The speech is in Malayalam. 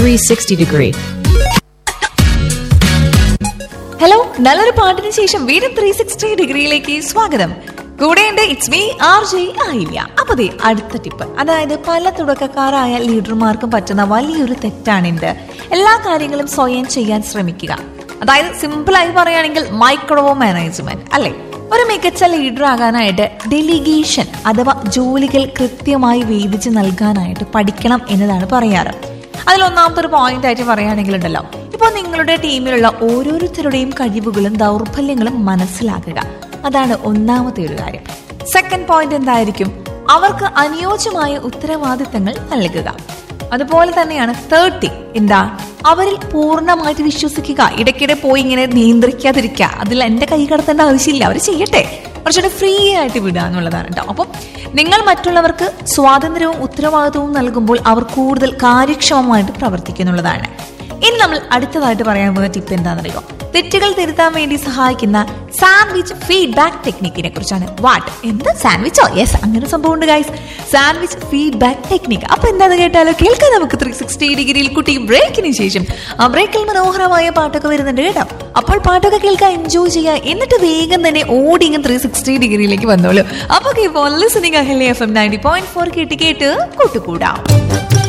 360 degree. ഹലോ നല്ലൊരു പാട്ടിന് ശേഷം വീണ്ടും ത്രീ സിക്സ്റ്റി ഡിഗ്രിയിലേക്ക് സ്വാഗതം കൂടെയുണ്ട് ഇറ്റ്സ് മീ ആർ ജെ ആയില്ല അപ്പൊ ദേ അടുത്ത ടിപ്പ് അതായത് പല തുടക്കക്കാരായ ലീഡർമാർക്കും പറ്റുന്ന വലിയൊരു തെറ്റാണിത് എല്ലാ കാര്യങ്ങളും സ്വയം ചെയ്യാൻ ശ്രമിക്കുക അതായത് സിമ്പിളായി പറയുകയാണെങ്കിൽ മൈക്രോ മാനേജ്മെന്റ് അല്ലെ ഒരു മികച്ച ലീഡർ ആകാനായിട്ട് ഡെലിഗേഷൻ അഥവാ ജോലികൾ കൃത്യമായി വീതിച്ച് നൽകാനായിട്ട് പഠിക്കണം എന്നതാണ് പറയാറ് അതിൽ ഒന്നാമത്തെ ഒരു പോയിന്റ് ആയിട്ട് പറയുകയാണെങ്കിൽ ഉണ്ടല്ലോ ഇപ്പോൾ നിങ്ങളുടെ ടീമിലുള്ള ഓരോരുത്തരുടെയും കഴിവുകളും ദൗർബല്യങ്ങളും മനസ്സിലാക്കുക അതാണ് ഒന്നാമത്തെ ഒരു കാര്യം സെക്കൻഡ് പോയിന്റ് എന്തായിരിക്കും അവർക്ക് അനുയോജ്യമായ ഉത്തരവാദിത്തങ്ങൾ നൽകുക അതുപോലെ തന്നെയാണ് തേർഡ് തിങ് എന്താ അവരിൽ പൂർണ്ണമായിട്ട് വിശ്വസിക്കുക ഇടയ്ക്കിടെ പോയി ഇങ്ങനെ നിയന്ത്രിക്കാതിരിക്കുക അതിൽ എന്റെ കൈ കടത്തേണ്ട ആവശ്യമില്ല അവർ ചെയ്യട്ടെ കുറച്ചുകൂടെ ഫ്രീ ആയിട്ട് വിടുക എന്നുള്ളതാണ് കേട്ടോ അപ്പം നിങ്ങൾ മറ്റുള്ളവർക്ക് സ്വാതന്ത്ര്യവും ഉത്തരവാദിത്വവും നൽകുമ്പോൾ അവർ കൂടുതൽ കാര്യക്ഷമമായിട്ട് പ്രവർത്തിക്കുന്നുള്ളതാണ് ഇനി നമ്മൾ അടുത്തതായിട്ട് പറയാൻ പോകുന്ന ടിപ്പ് എന്താണെന്നറിയോ തെറ്റുകൾ തിരുത്താൻ വേണ്ടി സഹായിക്കുന്ന സാൻഡ്വിച്ച് ഫീഡ്ബാക്ക് ടെക്നിക്കിനെ കുറിച്ചാണ് വാട്ട് എന്ത് സാൻഡ്വിച്ചോ യെസ് അങ്ങനെ സംഭവം ഉണ്ട് ഗൈസ് സാൻഡ്വിച്ച് ഫീഡ്ബാക്ക് ടെക്നിക്ക് അപ്പൊ എന്താന്ന് കേട്ടാലോ കേൾക്കാം നമുക്ക് ത്രീ സിക്സ്റ്റി ഡിഗ്രിയിൽ കുട്ടി ബ്രേക്കിന് ശേഷം ആ ബ്രേക്കിൽ മനോഹരമായ പാട്ടൊക്കെ വരുന്നുണ്ട് കേട്ടോ അപ്പോൾ പാട്ടൊക്കെ കേൾക്കാൻ എൻജോയ് ചെയ്യുക എന്നിട്ട് വേഗം തന്നെ ഓടി ഇങ്ങനെ ത്രീ സിക്സ്റ്റി ഡിഗ്രിയിലേക്ക് വന്നോളൂ അപ്പൊ listening Ahalya F M ninety point four കേട്ട് കേട്ട് കൂട്ടുകൂടാം